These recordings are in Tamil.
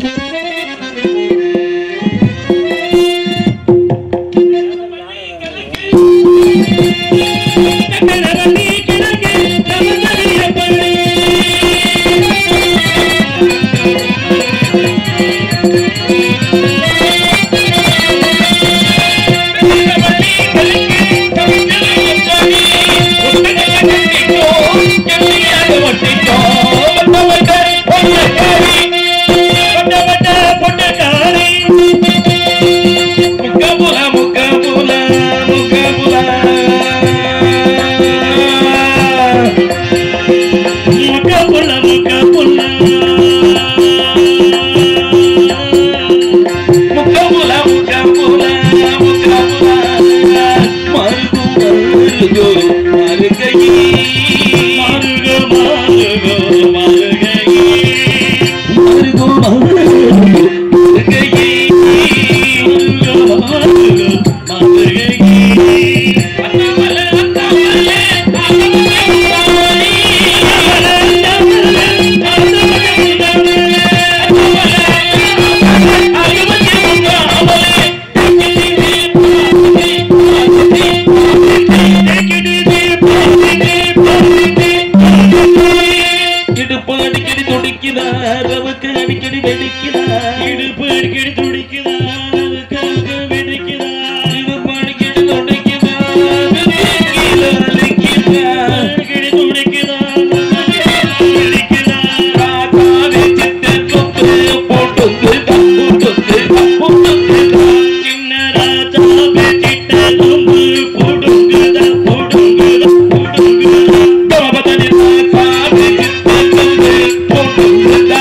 இடுப்பு அடிக்கடி துடிக்கிறார் ரவுக்கு அடிக்கடி வெடிக்கிறார் இடுப்பு அடிக்கடி துடிக்கிறார் ரவுக்கு அடிக்கடி வெடிக்கிறார் இடுப்பு அடிக்கடி துடிக்கிறார் வெடிக்கிறார் அடிக்கடி துடிக்கிறார் வெடிக்கிறார் ராஜாவே சித்த கொத்து போட்டுக்கு போட்டுக்கு போட்டுக்கு சின்ன ராஜாவே சித்த கொம்பு போடுங்குதா போடுங்குதா போடுங்குதா கமபதனி ராஜாவே சித்த கொம்பு போடுங்குதா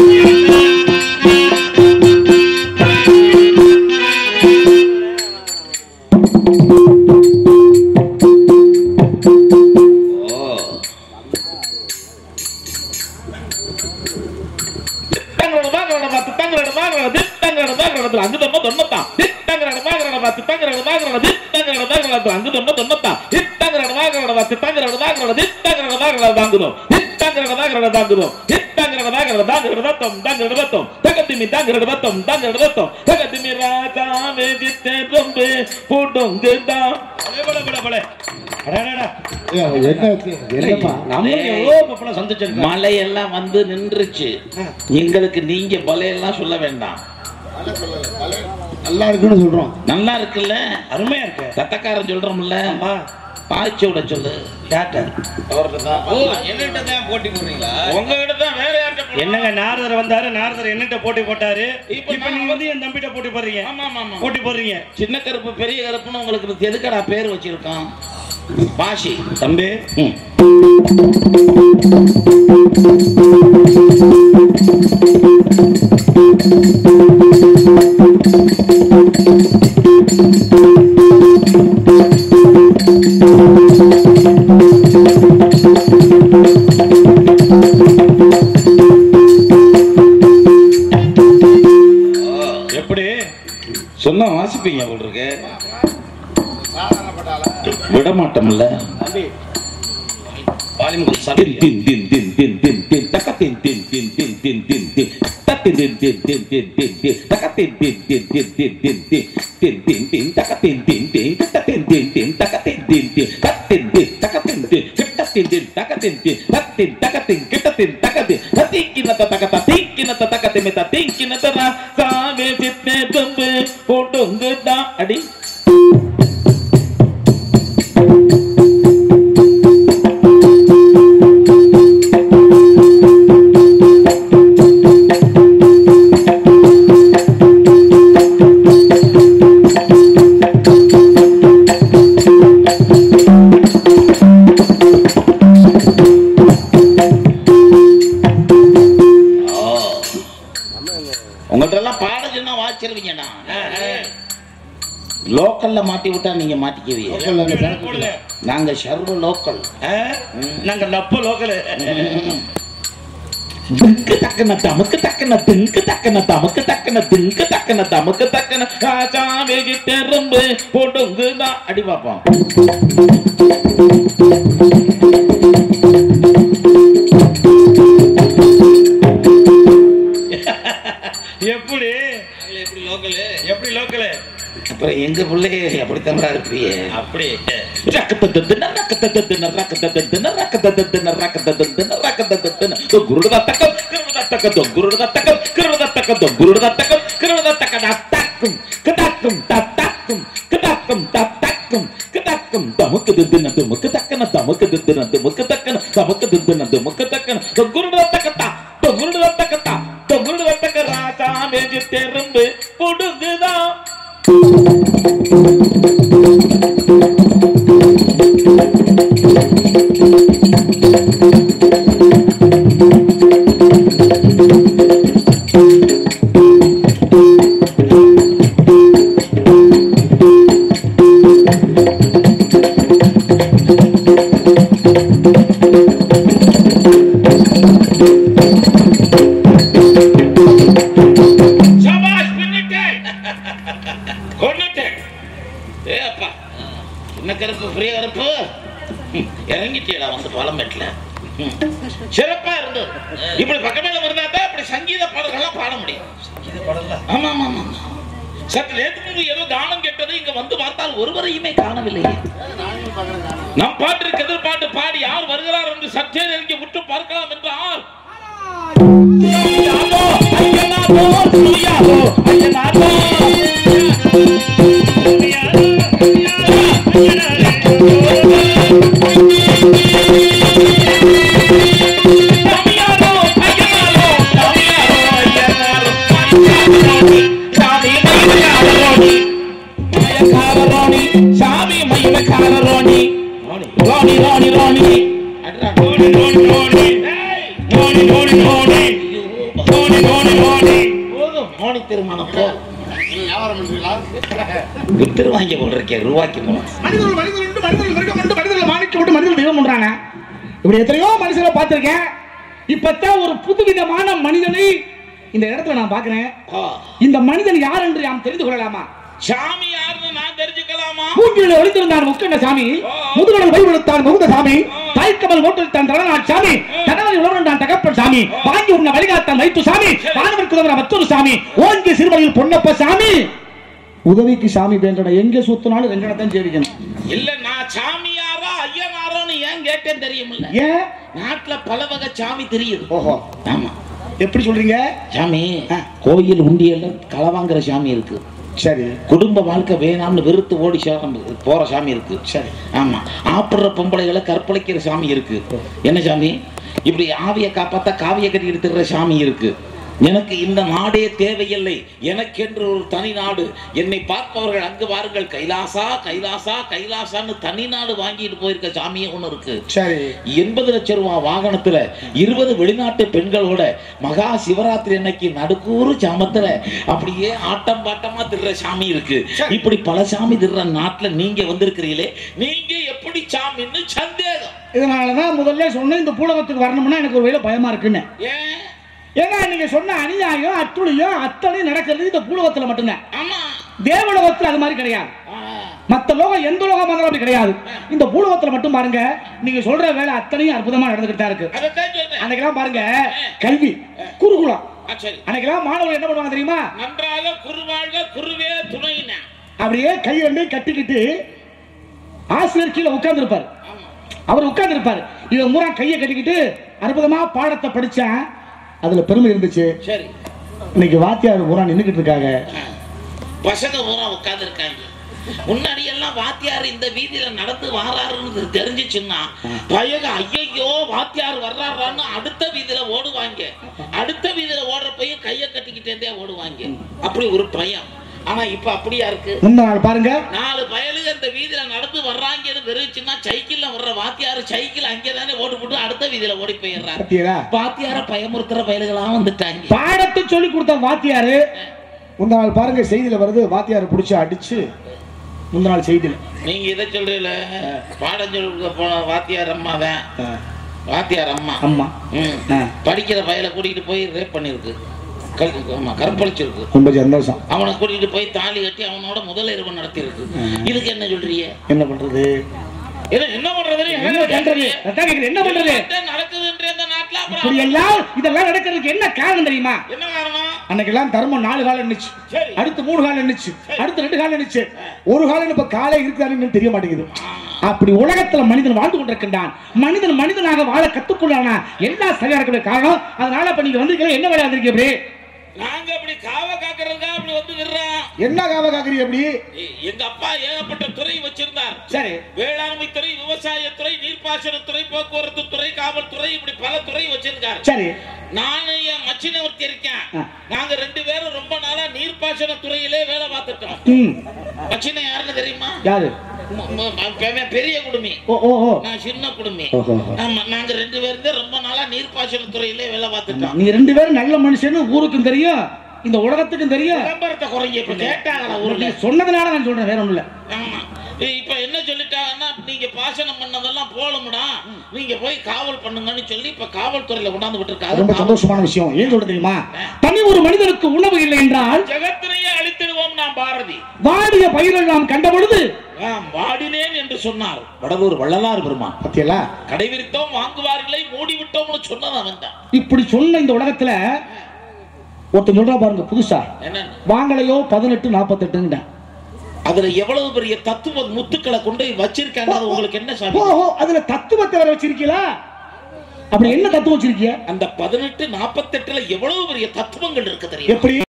திட்டங்களோட வாங்கறத பார்த்து தங்களோட வாங்கறத திட்டங்களோட வாங்கறத அங்கு தொண்ண தொண்ணத்தான் திட்டங்களோட வாங்கறத பார்த்து தங்களோட வாங்கறத திட்டங்களோட வாங்கறத அங்கு தொண்ண தொண்ணத்தான் திட்டங்களோட வாங்கறத பார்த்து தங்களோட வாங்கறத திட்டங்களோட வாங்கறத தாங்குதோம் திட்டங்களோட வாங்கறத தாங்குதோம் திட்டங்களோட வாங்கறத தாங்குறத தத்தம் தாங்குறத தத்தம் தகத்திமி தாங்குறத தத்தம் தாங்குறத தத்தம் தகத்திமி ராஜா வேதித்தே ரொம்ப போடுங்குதா பலே பலே பலே பலே அடடடா என்னப்பா நம்மளும் எவ்வளவு பப்பளம் சந்திச்சிருக்கோம் மழையெல்லாம் வந்து நின்றுச்சு எங்களுக்கு நீங்க பலையெல்லாம் சொல்ல வேண்டாம் நல்லா இருக்குன்னு சொல்றோம் நல்லா இருக்குல்ல அருமையா இருக்கு சத்தக்காரன் சொல்றோம்ல ஆமா பாய்ச்சி விட சொல்லு டாக்டர் அவர்கிட்ட தான் ஓ என்னிட்ட தான் போட்டி போடுறீங்களா உங்ககிட்ட தான் வேற யார்கிட்ட என்னங்க நாரதர் வந்தாரு நாரதர் என்னட்ட போட்டி போட்டாரு இப்ப இப்ப நீங்க வந்து என் தம்பிட்ட போட்டி போடுறீங்க ஆமா ஆமா ஆமா போட்டி போடுறீங்க சின்ன கருப்பு பெரிய கருப்புன்னு உங்களுக்கு எதுக்கடா பேர் வச்சிருக்கான் பாஷி தம்பி ம். எப்படி சொன்னா வாசிப்பீங்க போல் இருக்கு விட மாட்டோம்ல வாலிம் கொஞ்சம் தின் சரி தின் தின் தின் தின் தின் தின் தக்க தின் தின் தின் தின் தின் தின் தின் தத்தி தின் தின் தின் தின் தின் தின் தக்க தின் தின் தின் தின் தின் தின் தின் தின் தின் தின் தக்க தின் தின் தின் கிட்ட தின் தின் தின் தக்க தின் தின் தின் தத்தின் தின் தக்க தின் தின் கிட்ட தின் தின் தக்க தின் தின் தத்தின் தக்க தின் கிட்ட தின் தக்க தின் தத்திக்கினத்த தக்க தத்திக்கினத்த தக்க திமித்த திங்கினத்த சாவே சித்தே தும்பு போட்டுங்குதா அடி உங்கள்ட்ட எல்லாம் பாட சொன்னா வாச்சிருவீங்கண்ணா லோக்கல்ல மாட்டி விட்டா நீங்க மாட்டிக்குவீங்க போடுங்க நாங்க சர்வ லோக்கல் ஆ? நாங்க லப்ப லோக்கல் திங்கு தக்கன தமக்கு தக்கன திங்கு தக்கன தமக்கு தக்கன திங்கு தக்கன தமக்கு தக்கன ராஜா வெகி தெரும்பு போட்டுங்குதான் அடி பாப்போம் அப்புறம் எங்க பிள்ளைய அப்படித்தான் இருப்பியே அப்படி ரக்கத்தத்தன ரக்கத்தத்தன ரக்கத்தத்தன ரக்கத்தத்தன ரக்கத்தத்தன ரக்கத்தத்தன குருடதத்தக்கம் கிருடதத்தக்கம் குருடதத்தக்கம் கிருடதத்தக்கம் குருடதத்தக்கம் கிருடதத்தக்க தத்தக்கும் கதக்கும் தத்தக்கும் கதக்கும் தத்தக்கும் கதக்கும் தமக்கு தித்தின துமக்கு தக்கன தமக்கு தித்தின துமக்கு தக்கன தமக்கு தித்தின துமக்கு தக்கன குருடதத்தக்கத்தா குருடதத்தக்கத்தா குருடதத்தக்க ராஜா மேஜி தெரும்பு கொடுங்குதா சபாஷ் பின்னிட்டேன் கொன்னுட்டேன் ஏ அப்பா என்ன கருப்பு ஃப்ரீ கருப்பு ம், இறங்கிட்டியடா வந்து பாலமேட்ல ம். சிறப்பா இருந்தது இப்படி பக்கமேல இருந்தா தான் இப்படி சங்கீத பாடல்கள்லாம் பாட முடியும் இது படல ஆமா ஆமா ஆமா சற்று நேற்று முன்பு ஏதோ கானம் கேட்டது இங்க வந்து பார்த்தால் ஒருவரையுமே காணவில்லையே நம் பாட்டிற்கு எதிர்பாட்டு பாடி யார் வருகிறார் என்று சற்றே நெருங்கி விட்டு பார்க்கலாம் என்றார் ஐயனாரோ ஐயனாரோ ஐயனாரோ ஐயனாரோ தமிழாரோ ஐயனாரோ தமிழாரோ ஐயனாரோ சாமி மயிலக்காரரோணி மயக்காரரோணி சாமி மயிலக்காரரோணி ரோணி ரோணி ரோணி அட்ரா, ரோணி ரோணி ரோணி ரோணி ரோணி ரோணி ரோணி ரோணி ரோணி போதும் மோனி திருமணம் போ வியாபாரம் பண்றீங்களா வித்துருவாங்க போல் இருக்கே ரூபாய்க்கு போனோம் மனிதர்கள் மனிதர்கள் உண்டு, மனிதர்கள் மிருகம் உண்டு, மனிதர்கள் மாணிக்கம் உண்டு, மனிதர்கள் தெய்வம் பண்றாங்க இப்படி எத்தனையோ மனுஷரை பார்த்திருக்கேன் இப்பத்தான் ஒரு புதுவிதமான மனிதனை இந்த இடத்துல நான் பார்க்கிறேன் இந்த மனிதன் யார் என்று நாம் தெரிந்து கொள்ளலாமா சாமி யாருன்னு நான் தெரிஞ்சுக்கலாமா பூங்கில ஒளித்திருந்தான் முக்கண்ண சாமி முதுகடல் வைவெடுத்தான் முகுந்த சாமி தாய்க்கமல் ஓட்டெடுத்தான் தடநாட் சாமி தடவரை உழவன் தகப்பன் சாமி வாங்கி உன்ன வழிகாத்தான் வைத்து சாமி வானவர் குதவர மற்றொரு சாமி ஓங்கி சிறுமலையில் பொன்னப்ப சாமி உதவிக்கு சாமி வேண்டட எங்க சுத்தினாலும் ரெங்கடத்தான் சேவிக்கணும் இல்ல நான் சாமியாரா ஐயனாரோன்னு ஏன் கேட்டேன் தெரியுமில்ல ஏன் நாட்டுல பல வகை சாமி தெரியுது ஓஹோ ஆமா எப்படி சொல்றீங்க சாமி கோயில் உண்டியல்ல களை வாங்குற சாமி இருக்கு சரி குடும்ப வாழ்க்கை வேணாம்னு வெறுத்து ஓடி சாமி போற சாமி இருக்கு சரி. ஆமா ஆப்படுற பொம்பளைகளை கற்பழிக்கிற சாமி இருக்கு என்ன சாமி இப்படி ஆவியை காப்பாத்தா காவியை கட்டிக்கிட்டு திரிற சாமி இருக்கு எனக்கு இந்த நாடே தேவையில்லை எனக்கென்று ஒரு தனி நாடு என்னை பார்ப்பவர்கள் அங்கு வாருங்கள் கைலாசா கைலாசா கைலாசான்னு தனி நாடு வாங்கிட்டு போயிருக்க சாமியே ஒண்ணு இருக்கு சரி எண்பது லட்சம் ரூபாய் வாகனத்துல இருபது வெளிநாட்டு பெண்களோட மகா சிவராத்திரி அன்னைக்கு நடுக்கூறு சாமத்துல அப்படியே ஆட்டம் பாட்டமா திர்ற சாமி இருக்கு இப்படி பல சாமி திர்ற நாட்டுல நீங்க வந்திருக்கிறீங்களே நீங்க எப்படி சாமின்னு சந்தேகம் இதனாலதான் முதல்ல சொன்னேன் இந்த பூலகத்துக்கு வரணும்னா எனக்கு ஒரு வேலை பயமா இருக்குன்னு ஏன் ஏன்னா நீங்க சொன்ன அநியாயம் அத்துளியும் அத்தனையும் நடக்கிறது இந்த பூலகத்துல மட்டும்தான் ஆமா தேவலோகத்துல அது மாதிரி கிடையாது ஆ, மத்த லோகம் எந்த லோகம் இருந்தாலும் அப்படி கிடையாது இந்த பூலகத்துல மட்டும் பாருங்க நீங்க சொல்ற வேலை அத்தனையும் அற்புதமா நடந்துகிட்டு தான் இருக்கு அதைத்தான் சொல்றேன் அன்னைக்கெல்லாம் பாருங்க கல்வி குருகுலம் ஆ, சரி அன்னைக்கெல்லாம் மாணவர்கள் என்ன பண்ணுவாங்க தெரியுமா நன்றாக குருவாழ்க குருவே துணையின அப்படியே கை ரெண்டையும் கட்டிக்கிட்டு ஆசிரியர் கீழே உட்கார்ந்து இருப்பார் அவர் உட்கார்ந்து இருப்பார் இவன் மூரா கையை கட்டிக்கிட்டு அற்புதமா பாடத்தை படிச்சேன் அதுல பெருமை இருந்துச்சு சரி இன்னைக்கு வாத்தியார் பூரா நின்னுக்கிட்டு இருக்காங்க பசங்க பூரா உட்கார்ந்து இருக்காங்க முன்னாடி எல்லாம் வாத்தியார் இந்த வீதியில நடந்து வாராருன்னு தெரிஞ்சுச்சுன்னா பயக ஐயையோ வாத்தியார் வர்றாரான்னு அடுத்த வீதியில ஓடுவாங்க அடுத்த வீதியில ஓடுறப்பையும் கையை கட்டிக்கிட்டே ஓடுவாங்க அப்படி ஒரு பயம் ஆனா இப்ப அப்படியா இருக்கு முந்த நாள் பாருங்க நாலு பயலுக இந்த வீதியில நடந்து வர்றாங்கன்னு தெரிஞ்சுன்னா சைக்கிள்ல வர்ற வாத்தியார் சைக்கிள் அங்கேதானே ஓடி போட்டு அடுத்த வீதியில ஓடி போயிடுறாரு பாத்தீங்களா வாத்தியார பயமுறுத்துற பயலுகளா வந்துட்டாங்க பாடத்தை சொல்லி கொடுத்த வாத்தியாரு முந்த நாள் பாருங்க செய்தியில வருது வாத்தியார் பிடிச்சு அடிச்சு முந்த நாள் செய்தியில நீங்க இதை சொல்றீல பாடம் சொல்லி கொடுக்க போன வாத்தியார் அம்மா தான் வாத்தியார் அம்மா அம்மா ம். ஆ. படிக்கிற பையலை கூட்டிகிட்டு போய் ரேப் பண்ணிருக்கு கல் ஆமா கற்பழிச்சிருக்கு ரொம்ப சந்தோஷம் அவனை கூட்டிட்டு போய் தாலி கட்டி அவனோட முதல் இரவு நடத்தியிருக்கு இதுக்கு என்ன சொல்றீங்க என்ன பண்றது என்ன என்ன பண்றதுன்னு என்ன எனக்கு பண்றது தெரியல. அதான் கேக்குறேன், என்ன பண்றது என்னத்தான் நடக்குதுன்ற இந்த நாட்டுல இப்படி அப்புறம் எல்லாம் இதெல்லாம் நடக்கிறதுக்கு என்ன காரணம் தெரியுமா என்ன காரணம் அன்னைக்கெல்லாம் தர்மம் நாலு காலம் இருந்துச்சு சரி. அடுத்து மூணு காலம் இருந்துச்சு அடுத்து ரெண்டு காலம் இருந்துச்சு ஒரு காலம் இப்ப காலை இருக்குதான்னு தெரிய மாட்டேங்குது அப்படி உலகத்துல மனிதன் வாழ்ந்து கொண்டிருக்கின்றான் மனிதன் மனிதனாக வாழ கத்துக்கொள்ளானா எல்லாம் சரியா இருக்கிற காரணம் அதனால இப்ப நீங்க வந்திருக்கீங்க என்ன வேலை வந்திருக்கீங்க அப்படி நாங்க அப்படி காவ காக்கிறதுக்கா அப்படி வந்து விடுறோம் என்ன காவ காக்குறீங்க அப்படி எங்க அப்பா ஏகப்பட்ட துறை வச்சிருந்தார் சரி வேளாண்மை துறை விவசாயத்துறை நீர்ப்பாசனத்துறை போக்குவரத்து துறை காவல்துறை இப்படி பல துறை வச்சிருக்காரு சரி நானும் என் மச்சினை ஒருத்தி இருக்கேன் ஆ. நாங்க ரெண்டு பேரும் ரொம்ப நாளா நீர்ப்பாசன துறையிலே வேலை பார்த்துட்டோம் ம் மச்சினை யாருன்னு தெரியுமா யாரு ம- ம- ம- பெரிய குடுமி ஓ ஓ ஓ நான் சின்ன குடுமி ஓஹோ. ஆமா நாங்க ரெண்டு பேரும் தான் ரொம்ப நாளா நீர்ப்பாசன துறையிலே வேலை பார்த்துட்டோம் நீ ரெண்டு பேரும் நல்ல மனுஷன்னு ஊருக்கும் தெரியும் இந்த உலகத்துக்கும் தெரியும் விளம்பரத்தை குறைங்க இப்ப கேட்டாங்களா ஊர்ல நீ சொன்னதுனால நான் சொல்றேன் வேற ஒண்ணும் இல்ல ஆமா இப்ப என்ன சொல்லிட்டாங்கன்னா நீங்க பாசனம் பண்ணதெல்லாம் போலமுடா நீங்க போய் காவல் பண்ணுங்கன்னு சொல்லி இப்ப காவல்துறையில கொண்டாந்து ரொம்ப விட்டுருக்காங்க சந்தோஷமான விஷயம் ஏன் சொல்ற தெரியுமா தனி ஒரு மனிதனுக்கு உணவு இல்லை என்றால் ஜெகத்தினையே அழித்திடுவோம் நாம் பாரதி வாடிய பயிர்கள் நாம் கண்ட பொழுது ஆம், வாடினேன் என்று சொன்னார் வடலூர் வள்ளலார் பெருமான் பத்தியலா கடைவிரித்தோம் வாங்குவார்களை மூடிவிட்டோம்னு சொன்னது அவன் தான் இப்படி சொன்ன இந்த உலகத்துல ஒருத்தன் சொல்றா பாருங்க புதுசா என்ன வாங்கலையோ பதினெட்டு நாற்பத்தெட்டுங்க அதுல எவ்வளவு பெரிய தத்துவ முத்துக்களை கொண்டு போய் வச்சிருக்காங்க அது உங்களுக்கு என்ன சாமி ஓஹோ அதுல தத்துவத்தை வேற வச்சிருக்கீங்களா அப்படி என்ன தத்துவம் வச்சிருக்கீங்க அந்த பதினெட்டு நாற்பத்தெட்டுல எவ்வளவு பெரிய தத்துவங்கள் இருக்கு தெரியும் எப்படி